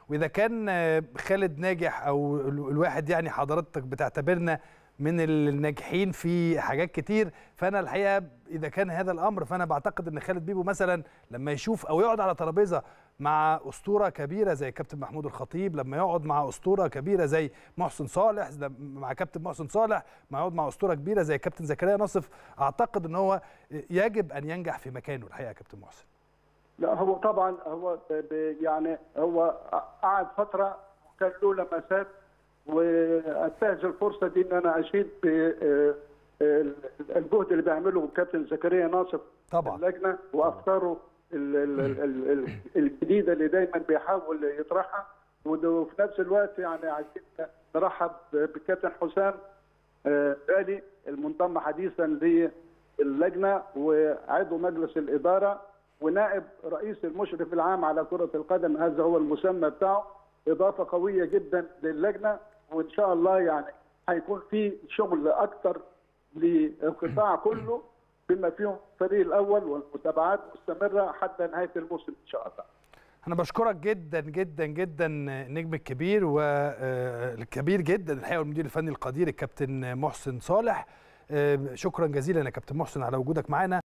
واذا كان آه، خالد ناجح او ال- الواحد يعني حضرتك بتعتبرنا من الناجحين في حاجات كتير فانا الحقيقه اذا كان هذا الامر فانا بعتقد ان خالد بيبو مثلا لما يشوف او يقعد على ترابيزه مع اسطوره كبيره زي كابتن محمود الخطيب لما يقعد مع اسطوره كبيره زي محسن صالح زي- مع كابتن محسن صالح ما يقعد مع اسطوره كبيره زي كابتن زكريا نصف اعتقد ان هو يجب ان ينجح في مكانه الحقيقه يا كابتن محسن لا هو طبعا هو ب- يعني هو قعد فتره كان له لمسات وانتهز الفرصه دي ان انا اشيد بالجهد اللي بيعمله الكابتن زكريا ناصف طبعا. اللجنه وافكاره ال- ال- ال- ال- ال- الجديده اللي دايما بيحاول يطرحها وده- وفي نفس الوقت يعني عايزين نرحب بالكابتن حسام آه، بالي المنضم حديثا للجنه وعضو مجلس الاداره ونائب رئيس المشرف العام على كره القدم هذا هو المسمى بتاعه اضافه قويه جدا للجنه وان شاء الله يعني هيكون في شغل اكتر للقطاع كله بما فيهم الفريق الاول والمتابعات مستمره حتى نهايه الموسم ان شاء الله. انا بشكرك جدا جدا جدا النجم الكبير والكبير جدا الحقيقه والمدير الفني القدير الكابتن محسن صالح آه، شكرا جزيلا يا كابتن محسن على وجودك معانا